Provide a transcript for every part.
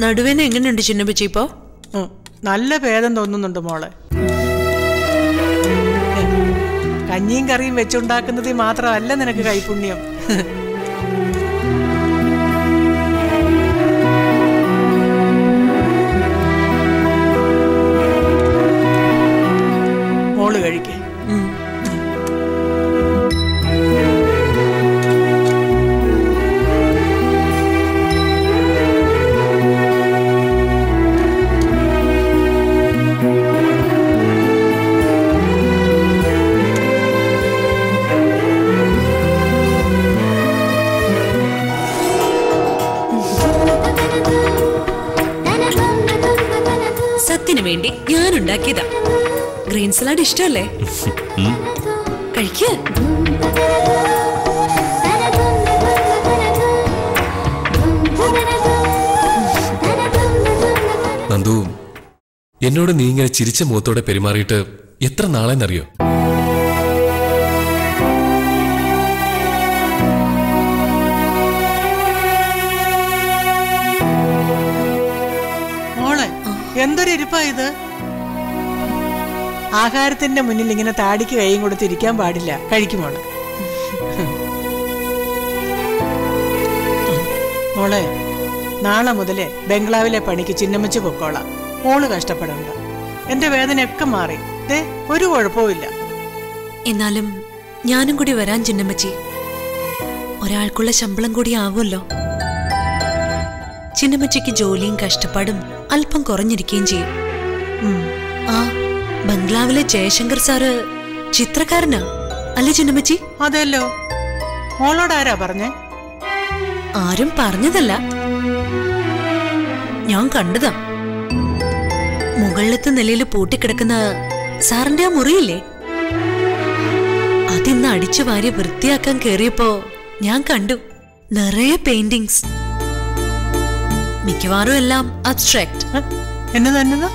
നടുവേന എങ്ങനെയുണ്ട് ചിന്നപ്പച്ചി ഇപ്പോ ഉം, നല്ല ഭേദം തോന്നുന്നുണ്ട് മോളെ കഞ്ഞിയും കറിയും വെച്ചുണ്ടാക്കുന്നതിൽ മാത്രമല്ല നിനക്ക് കൈപുണ്യം മോള് കഴിക്കേ ഉം. സത്യന് വേണ്ടി ഞാൻ ഉണ്ടാക്കിയതാ ഗ്രീൻ സലാഡ് ഇഷ്ടമല്ലേ കഴിക്ക് നന്ദു എന്നോട് നീ ഇങ്ങനെ ചിരിച്ച മുഖത്തോടെ പെരുമാറിയിട്ട് എത്ര നാളെന്നറിയോ മോളെ എന്തൊരു ഇരിപ്പാ ഇത് ആഹാരത്തിന്റെ മുന്നിൽ ഇങ്ങനെ താടിക്ക് കൈയും കൊടുത്ത് ഇരിക്കാൻ പാടില്ല കഴിക്കും മോളെ മോളെ നാളെ മുതലേ ബംഗ്ലാവിലെ പണിക്ക് ചിന്നമ്മച്ച് പൊക്കോളാം മോള് കഷ്ടപ്പെടണ്ട എന്റെ വേദനയൊക്കെ മാറി ദേ ഒരു കുഴപ്പവുമില്ല എന്നാലും ഞാനും കൂടി വരാൻ ചിന്നമ്മച്ചി ഒരാൾക്കുള്ള ശമ്പളം കൂടി ആവുമല്ലോ ചിന്നമ്മച്ചിക്ക് ജോലിയും കഷ്ടപ്പാടും അല്പം കുറഞ്ഞിരിക്കുകയും ചെയ്യും ഉം. ആ ബംഗ്ലാവിലെ ജയശങ്കർ സാറ് ചിത്രകാരനാ അല്ലേ ചിന്നമ്മച്ചി അതെല്ലോ മോളോട് ആരാ പറഞ്ഞേ ആരും പറഞ്ഞതല്ല ഞാൻ കണ്ടതാ മുകളിലത്തെ നിലയിൽ പൂട്ടിക്കിടക്കുന്ന സാറിന്റെ ആ മുറിയില്ലേ അതിന്ന് അടിച്ചു വാരി വൃത്തിയാക്കാൻ കേറിയപ്പോ ഞാൻ കണ്ടു നിറയെ പെയിന്റിങ്സ് മിക്കവാറും എല്ലാം അബ്സ്ട്രാക്ട് ഹ? എന്നതാ എന്നതാ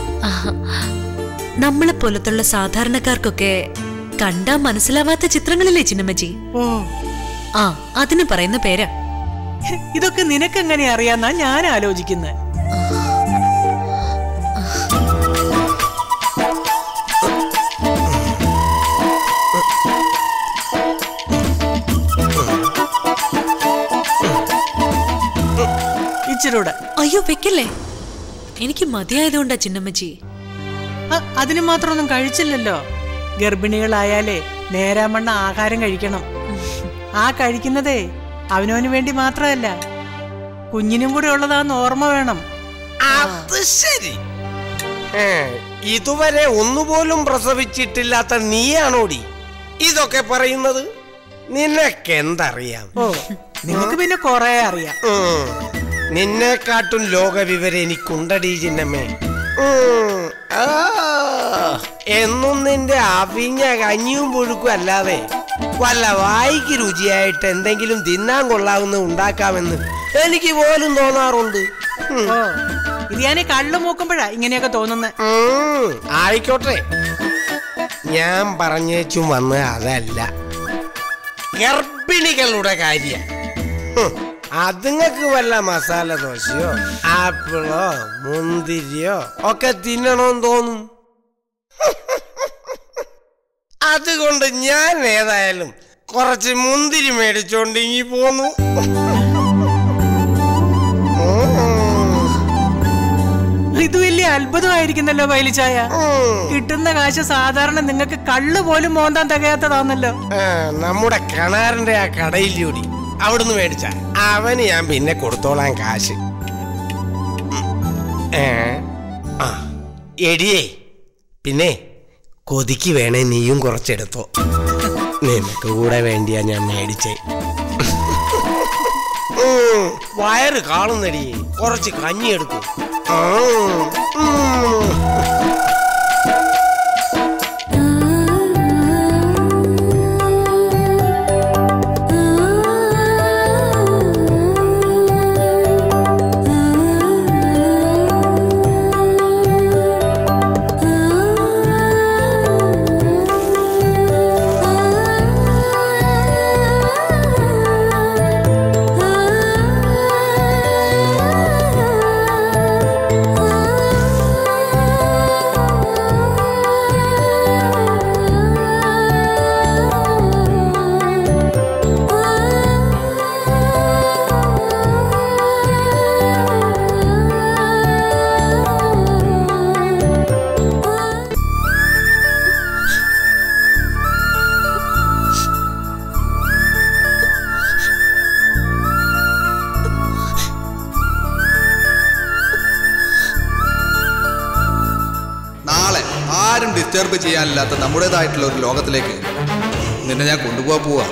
നമ്മളെ പോലത്തുള്ള സാധാരണക്കാർക്കൊക്കെ കണ്ടാ മനസ്സിലാവാത്ത ചിത്രങ്ങളില്ലേ ചിന്നമ്മജി ഓ ആ അതിന് പറയുന്ന പേരാ ഇതൊക്കെ നിനക്കെങ്ങനെ അറിയാന്നാ ഞാൻ ആലോചിക്കുന്നത് ഇച്ചിരൂടെ അയ്യോ വെക്കല്ലേ എനിക്ക് മതിയായതുകൊണ്ടാ ചിന്നമ്മജി ആ, അതിന് മാത്രമൊന്നും കഴിച്ചില്ലല്ലോ ഗർഭിണികളായാലേ നേരാമണ്ണ ആഹാരം കഴിക്കണം ആ കഴിക്കുന്നതേ അവനവന് വേണ്ടി മാത്രമല്ല കുഞ്ഞിനും കൂടെ ഉള്ളതാന്ന് ഓർമ്മ വേണം അത് ശരി ഏ, ഇതുവരെ ഒന്നുപോലും പ്രസവിച്ചിട്ടില്ലാത്ത നീയാണോടി ഇതൊക്കെ പറയുന്നത് നിനക്കെന്തറിയാം ഓ നിനക്ക് പിന്നെ കൊറേ അറിയാം ഉം. നിന്നെക്കാട്ടും ലോകവിവരം എനിക്കുണ്ടടി ചിന്നമ്മേ ഉം. ആ, എന്നും നിന്റെ അവിഞ്ഞ കഞ്ഞിയും പുഴുക്കും അല്ലാതെ വല്ല വായിക്ക് രുചിയായിട്ട് എന്തെങ്കിലും തിന്നാൻ കൊള്ളാവുന്ന ഉണ്ടാക്കാമെന്ന് എനിക്ക് പോലും തോന്നാറുണ്ട് ഉം. ഓ ഇത് ഞാൻ കള്ളു മൂക്കുമ്പോഴാ ഇങ്ങനെയൊക്കെ തോന്നുന്നത് ഉം, ആയിക്കോട്ടെ ഞാൻ പറഞ്ഞേച്ചും വന്ന് അതല്ല ഗർഭിണികളുടെ കാര്യം അതുങ്ങൾക്ക് വല്ല മസാല ദോശയോ ആപ്പിളോ മുന്തിരിയോ ഒക്കെ തിന്നണമെന്ന് തോന്നും അതുകൊണ്ട് ഞാൻ ഏതായാലും കുറച്ച് മുന്തിരി മേടിച്ചോണ്ട് ഇങ്ങി പോന്നു ഇത് വലിയ അത്ഭുതമായിരിക്കുന്നല്ലോ പൈലിച്ചായ ഉം. കിട്ടുന്ന കാശ് സാധാരണ നിങ്ങൾക്ക് കള്ള് പോലും മോന്താൻ തികയാത്തതാന്നല്ലോ ആ, നമ്മുടെ കണാറിന്റെ ആ കടയിലൂടി അവിടുന്ന് മേടിച്ച അവന് ഞാൻ പിന്നെ കൊടുത്തോളാം കാശ് ഉം. ഏ? ആ എടിയേ പിന്നെ കൊതിക്ക് വേണേ നീയും കുറച്ചെടുത്തോ നിനക്ക് കൂടെ വേണ്ടിയാ ഞാൻ മേടിച്ചേ ഉം, വയറ് കാണുന്നടി കുറച്ച് കഞ്ഞി എടുക്കും ആ, ഉം. ആ ഡിസ്റ്റർബ് ചെയ്യാനില്ലാത്ത നമ്മുടേതായിട്ടുള്ള ഒരു ലോകത്തിലേക്ക് നിന്നെ ഞാൻ കൊണ്ടുപോകാൻ പോവാ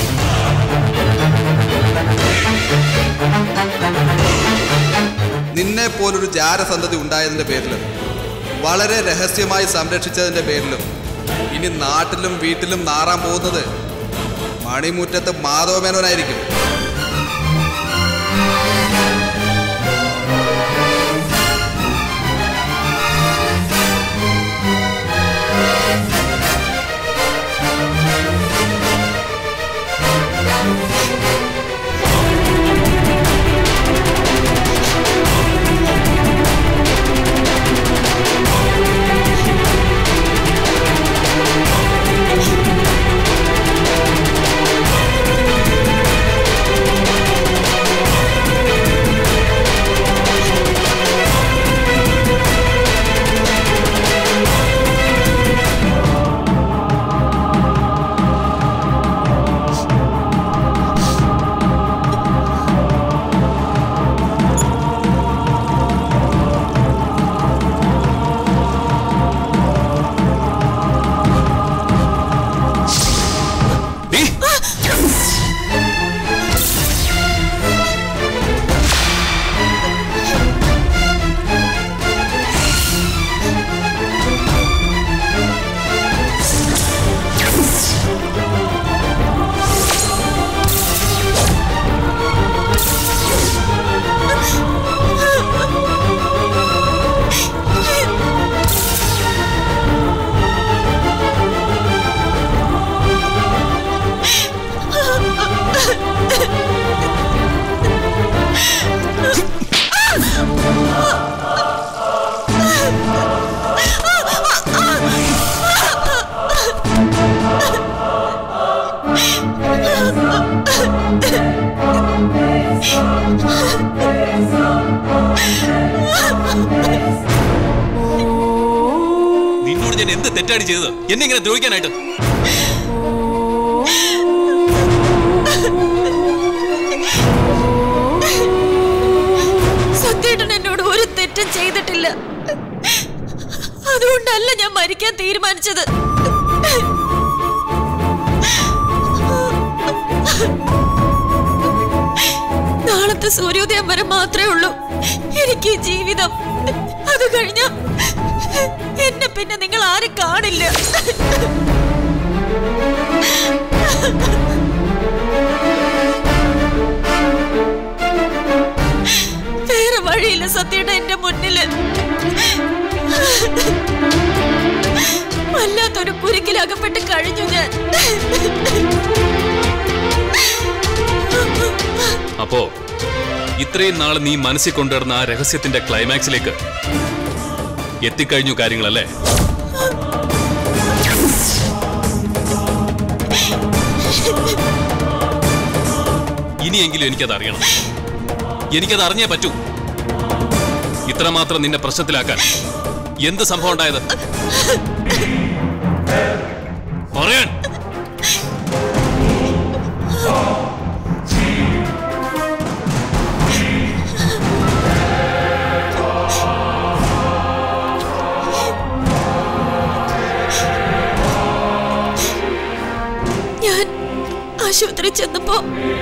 നിന്നെ പോലൊരു ജാരസന്തതി ഉണ്ടായതിന്റെ പേരിലും വളരെ രഹസ്യമായി സംരക്ഷിച്ചതിന്റെ പേരിലും ഇനി നാട്ടിലും വീട്ടിലും നാറാൻ പോകുന്നത് മണിമുറ്റത്ത് മാധവമേനോനായിരിക്കും ഡീ, നിന്നോട് ഞാൻ എന്ത് തെറ്റാണ് ചെയ്തത് എന്നെ ഇങ്ങനെ ദ്രോഹിക്കാനായിട്ട് സത്യേട്ടൻ എന്നോട് ഒരു തെറ്റും ചെയ്തിട്ടില്ല അതുകൊണ്ടല്ല ഞാൻ മരിക്കാൻ തീരുമാനിച്ചത് നാളത്തെ സൂര്യോദയം വരെ മാത്രമേ ഉള്ളൂ എനിക്ക് ഈ ജീവിതം അത് കഴിഞ്ഞ എന്നെ പിന്നെ നിങ്ങൾ ആരും കാണില്ല വേറെ വഴിയില്ല സത്യേട്ട എന്റെ മുന്നില് വല്ലാത്തൊരു കുരുക്കിലകപ്പെട്ട് കഴിഞ്ഞു ഞാൻ അപ്പോ ഇത്രയും നാൾ നീ മനസ്സിൽ കൊണ്ടുവരുന്ന ആ രഹസ്യത്തിന്റെ ക്ലൈമാക്സിലേക്ക് എത്തിക്കഴിഞ്ഞു കാര്യങ്ങളല്ലേ ഇനിയെങ്കിലും എനിക്കത് അറിയണം എനിക്കത് അറിഞ്ഞേ പറ്റൂ ഇത്രമാത്രം നിന്നെ പ്രശ്നത്തിലാക്കാൻ എന്ത് സംഭവം ഉണ്ടായത് പറയാൻ ഞാൻ ആശുപത്രി ചെന്നപ്പോ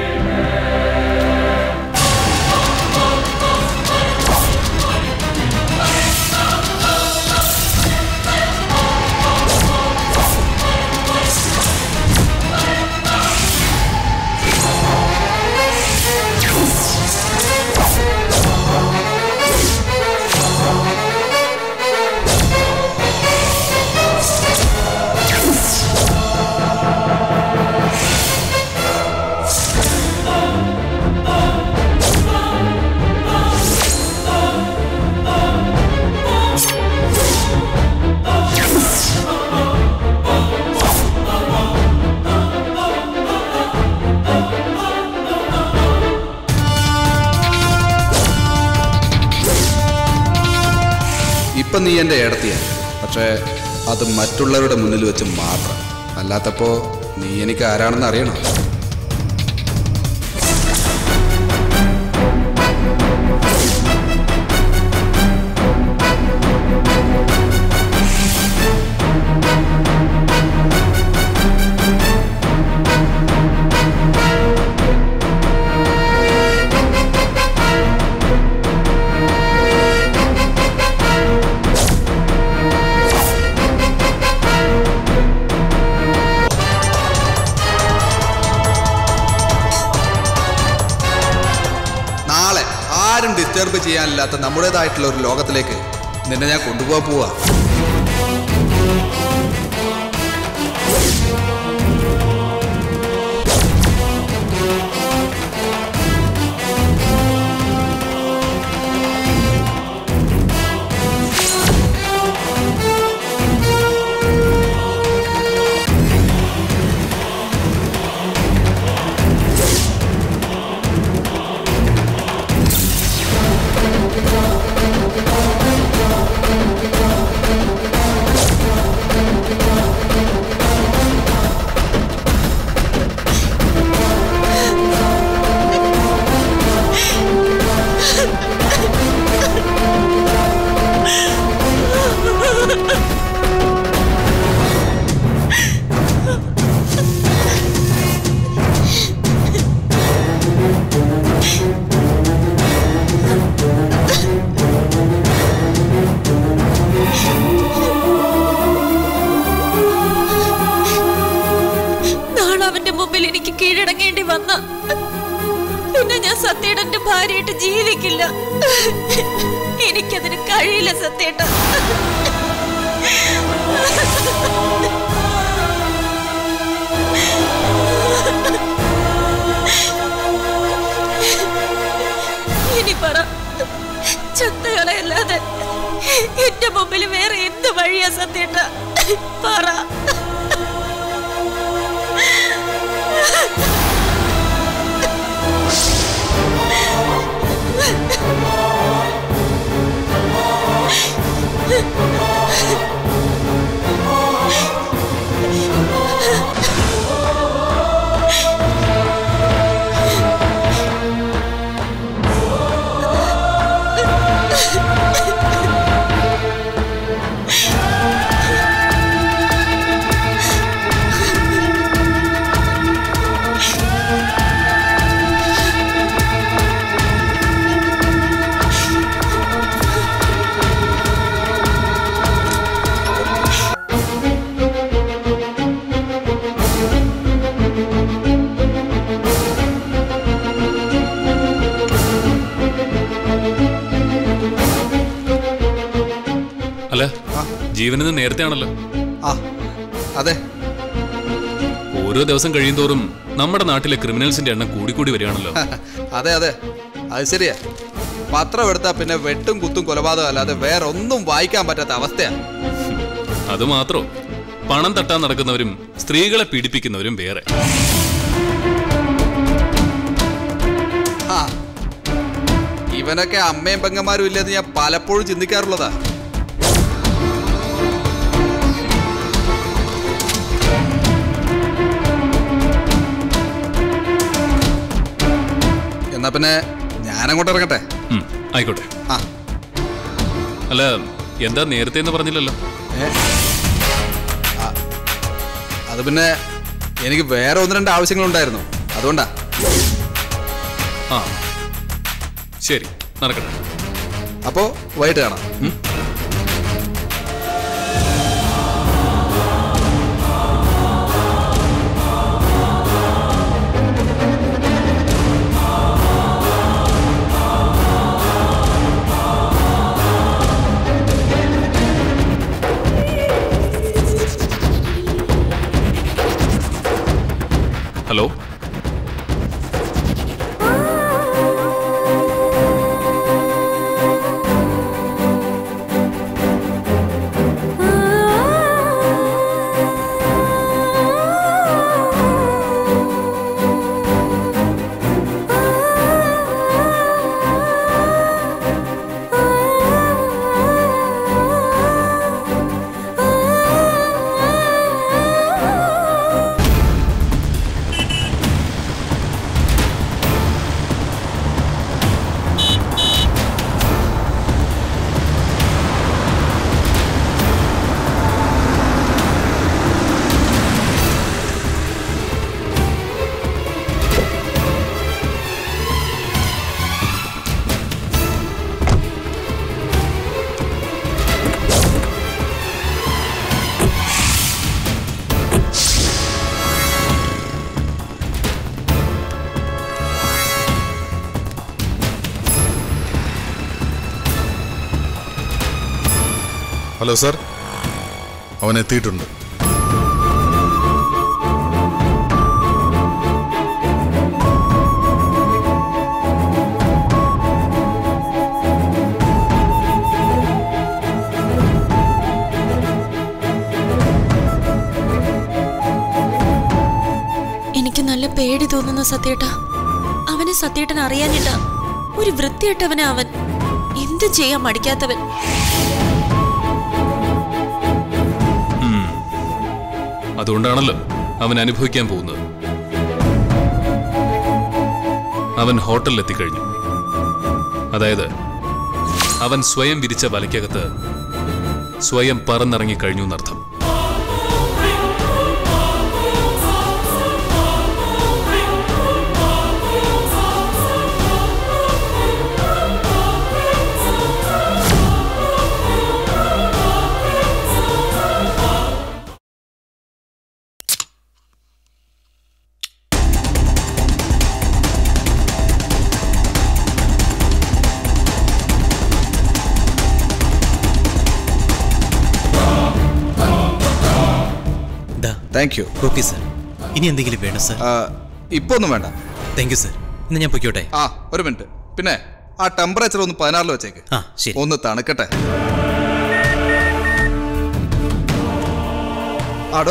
ഇപ്പം നീ എൻ്റെ ഏടത്തിയ പക്ഷേ അത് മറ്റുള്ളവരുടെ മുന്നിൽ വെച്ച് മാത്രം അല്ലാത്തപ്പോൾ നീ എനിക്ക് ആരാണെന്ന് അറിയണം ആരും ഡിസ്റ്റർബ് ചെയ്യാനില്ലാത്ത നമ്മുടേതായിട്ടുള്ള ഒരു ലോകത്തിലേക്ക് നിന്നെ ഞാൻ കൊണ്ടുപോകാൻ പോവാ നാളെ അവന്റെ മുമ്പിൽ എനിക്ക് കീഴടങ്ങേണ്ടി വന്ന പിന്നെ ഞാൻ സത്യേടന്റെ ഭാര്യയായിട്ട് ജീവിക്കില്ല എനിക്കതിന് കഴിയില്ല സത്യേട്ട ഇനി പറ ചത്തുകളയല്ലാതെ എന്റെ മുമ്പിൽ വേറെ എന്ത് വഴിയാ സത്യേട്ട പറ അല്ല ജീവനിന്ന് നേരത്തെ ആണല്ലോ ആ അതെ ഓരോ ദിവസം കഴിയുന്തോറും നമ്മുടെ നാട്ടിലെ ക്രിമിനൽസിന്റെ എണ്ണം കൂടിക്കൂടി വരികയാണല്ലോ അതെ അതെ അത് ശരിയാ പത്രം എടുത്താൽ പിന്നെ വെട്ടും കുത്തും കൊലപാതകം അല്ലാതെ വേറെ ഒന്നും വായിക്കാൻ പറ്റാത്ത അവസ്ഥയാണ് അത് മാത്രോ പണം തട്ടാൻ നടക്കുന്നവരും സ്ത്രീകളെ പീഡിപ്പിക്കുന്നവരും വേറെ ആ ഇവനൊക്കെ അമ്മയും പെങ്ങന്മാരും ഇല്ലെന്ന് ഞാൻ പലപ്പോഴും ചിന്തിക്കാറുള്ളതാ എന്നാ പിന്നെ ഞാനങ്ങോട്ട് ഇറങ്ങട്ടെ ഉം, ആയിക്കോട്ടെ ആ അല്ല എന്താ നേരത്തെ എന്ന് പറഞ്ഞില്ലല്ലോ ഏ? ആ, അത് പിന്നെ എനിക്ക് വേറെ ഒന്ന് രണ്ട് ആവശ്യങ്ങളുണ്ടായിരുന്നു അതുകൊണ്ടാ ആ ശരി നടക്കട്ടെ അപ്പോ വൈകിട്ട് കാണാം ഉം? ഹലോ ഹലോ സാർ അവൻ എത്തിയിട്ടുണ്ട് എനിക്ക് നല്ല പേടി തോന്നുന്ന സത്യേട്ടാ അവനെ സത്യേട്ടൻ അറിയാനില്ല ഒരു വൃത്തിയിട്ടവനാ അവൻ എന്ത് ചെയ്യാൻ മടിക്കാത്തവൻ അതുകൊണ്ടാണല്ലോ അവൻ അനുഭവിക്കാൻ പോകുന്നത് അവൻ ഹോട്ടലിൽ എത്തിക്കഴിഞ്ഞു അതായത് അവൻ സ്വയം വിരിച്ച വലയ്ക്കകത്ത് സ്വയം പറന്നിറങ്ങിക്കഴിഞ്ഞു എന്നർത്ഥം ദാ താങ്ക് യു കോപ്പി സർ ഇനി എന്തെങ്കിലും വേണോ സർ ഇപ്പൊ ഒന്നും വേണ്ട താങ്ക് യു സർ ഇന്ന് ഞാൻ പൊയ്ക്കോട്ടെ ആ ഒരു മിനിറ്റ് പിന്നെ ആ ടെമ്പറേച്ചർ ഒന്ന് പതിനാറിൽ വെച്ചേക്ക് ആ ശരി ഒന്ന് തണുക്കട്ടെ ആടോ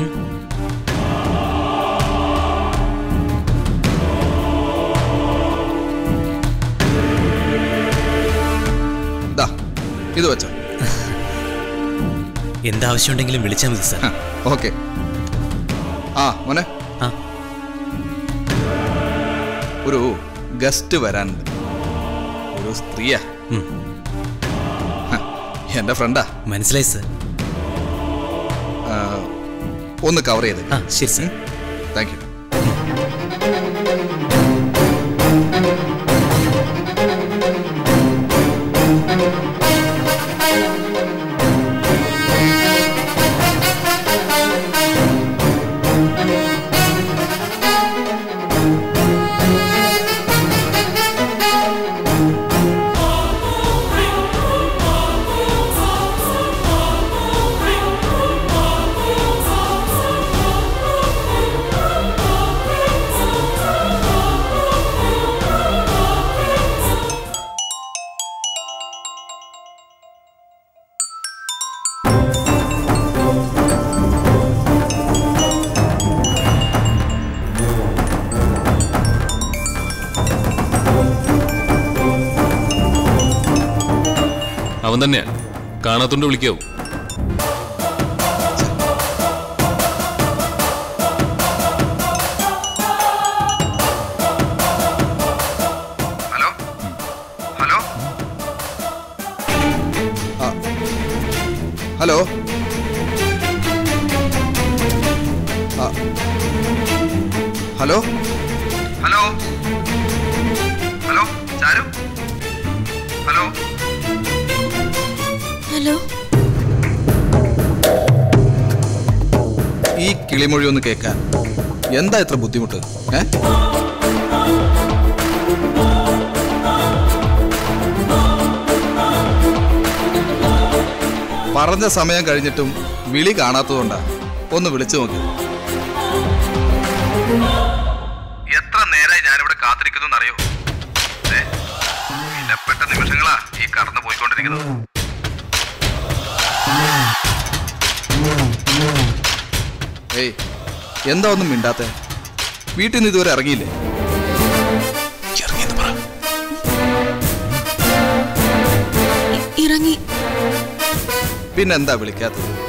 ദാ, ഇത് വെച്ചോ എന്താവശ്യമുണ്ടെങ്കിലും വിളിച്ചാൽ മതി സർ ഓക്കെ ആ മോനെ ആ ഒരു ഗസ്റ്റ് വരാനുണ്ട് ഒരു സ്ത്രീയാ ഉം. ഹ, എന്റെ ഫ്രണ്ടാ മനസ്സിലായി സർ ആ, ഒന്ന് കവർ ചെയ്ത് ആ ശരി സർ താങ്ക് യു അവൻ തന്നെയാ കാണാത്തോണ്ട് വിളിക്കാവും ഹലോ ഹലോ ഹലോ ആ, hello hello hello Charu hello hello ഈ കിളിമൊഴി ഒന്ന് കേൾക്കാൻ എന്താ ഇത്ര ബുദ്ധിമുട്ട് ഏ പറഞ്ഞ സമയം കഴിഞ്ഞിട്ടും വിളി കാണാത്തതുകൊണ്ടാ ഒന്ന് വിളിച്ചു നോക്കി എത്ര നേരമായി ഞാനിവിടെ കാത്തിരിക്കുന്നു അറിയോ വിലപ്പെട്ട നിമിഷങ്ങളാ ഈ കടന്നു പോയിക്കൊണ്ടിരിക്കുന്നത് ഏയ് എന്താ ഒന്നും മിണ്ടാത്തെ വീട്ടിൽ നിന്ന് ഇതുവരെ ഇറങ്ങിയില്ലേ ഇറങ്ങിയെന്ന് പറ ഇ- ഇറങ്ങി പിന്നെന്താ വിളിക്കാത്തത്